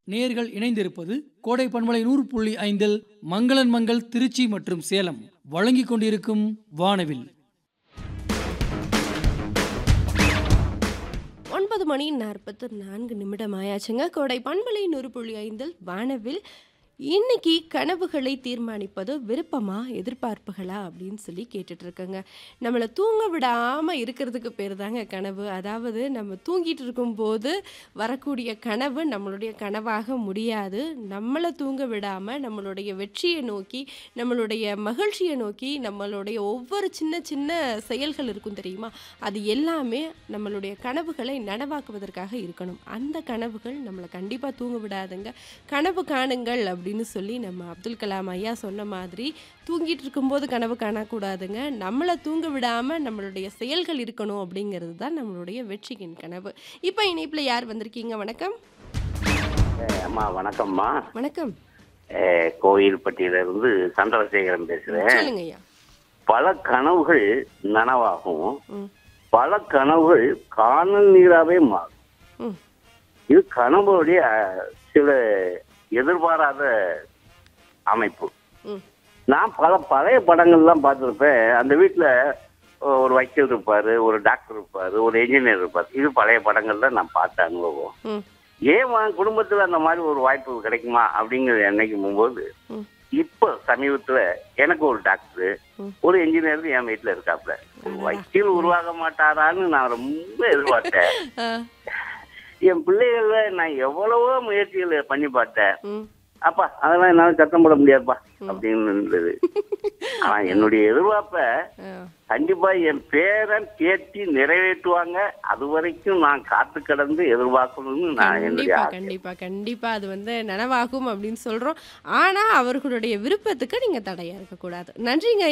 நேர்கள் இணைந்திருப்பது கோடை பண்பலை நூறு புள்ளி ஐந்தில் மங்களன் மங்கள் திருச்சி மற்றும் சேலம் வழங்கிக் கொண்டிருக்கும் வானவில் ஒன்பது மணி நாற்பத்து நான்கு நிமிடம் ஆயாச்சுங்க கோடை பண்பலை நூறு புள்ளி ஐந்தில் வானவில் இன்னைக்கு கனவுகளை தீர்மானிப்பது விருப்பமா எதிர்பார்ப்புகளா அப்படின்னு சொல்லி கேட்டுட்டு இருக்கேங்க நம்மளை தூங்க விடாமல் இருக்கிறதுக்கு பேர் தாங்க கனவு அதாவது நம்ம தூங்கிட்டு இருக்கும்போது வரக்கூடிய கனவு நம்மளுடைய கனவாக முடியாது நம்மளை தூங்க விடாமல் நம்மளுடைய வெற்றியை நோக்கி நம்மளுடைய மகிழ்ச்சியை நோக்கி நம்மளுடைய ஒவ்வொரு சின்ன சின்ன செயல்கள் இருக்கும் தெரியுமா அது எல்லாமே நம்மளுடைய கனவுகளை நனவாக்குவதற்காக இருக்கணும் அந்த கனவுகள் நம்மளை கண்டிப்பாக தூங்க விடாதுங்க கனவு காணுங்கள் அப்படின்னு சொல்லி நம்ம அப்துல் கலாம் ஐயா சொன்ன மாதிரி தூங்கிட்டு இருக்கும்போது கனவு காணக்கூடாதுங்க நம்மளை தூங்க விடாமல் நம்மளுடைய செயல்கள் இருக்கணும் அப்படிங்கிறது தான் நம்மளுடைய வெற்றியின் கனவு இப்போ இணைப்பில் யார் வந்திருக்கீங்க வணக்கம் ஏய், அம்மா வணக்கம்மா வணக்கம் ஏய், கோயில்பட்டியில இருந்து சந்திரசேகரன் பேசுறேன் சொல்லுங்க ஐயா பல கனவுகள் நனவாகும் ம் பல கனவுகள் காணல் நீராவே மாறும் ம் இது கனவுடைய அஹ், சில எதிர்பாராத அமைப்பு ம் நான் பல பழைய படங்கள்லாம் பார்த்துருப்பேன் அந்த வீட்டில் ஒரு வக்கீல் இருப்பாரு ஒரு டாக்டர் இருப்பாரு ஒரு என்ஜினியர் இருப்பாரு இது பழைய படங்கள்ல நான் பார்த்த அனுபவம் ம் ஏன் உன் குடும்பத்துல அந்த மாதிரி ஒரு வாய்ப்பு கிடைக்குமா அப்படிங்கறது நினைக்கும் போது ம் இப்ப சமீபத்துல எனக்கு ஒரு டாக்டர் ம். ஒரு என்ஜினியர் என் வீட்டுல இருக்காப்ல ஒரு வக்கீல் உருவாக மாட்டாரான்னு நான் ரொம்ப எதிர்பார்த்தேன் ஆ என் பிள்ளைகள நான் எவ்வளவோ முயற்சிகள் பண்ணி பார்த்தேன் ம் அப்பா அதெல்லாம் என்னால சத்தம் போட முடியாதுப்பா அப்படின்னு இருந்தது ஆனா என்னுடைய எதிர்பார்ப்ப ஆ கண்டிப்பா என் பேரன் பேத்தி நிறைவேற்றுவாங்க அது வரைக்கும் நான் காத்து கிடந்து எதிர்பார்க்கணும்னு நான் என்னுடைய கண்டிப்பா ஆசை. கண்டிப்பா கண்டிப்பா அது வந்து நனவாகும் அப்படின்னு சொல்றோம் ஆனா அவர்களுடைய விருப்பத்துக்கு நீங்க தடையா இருக்கக்கூடாது நன்றிங்க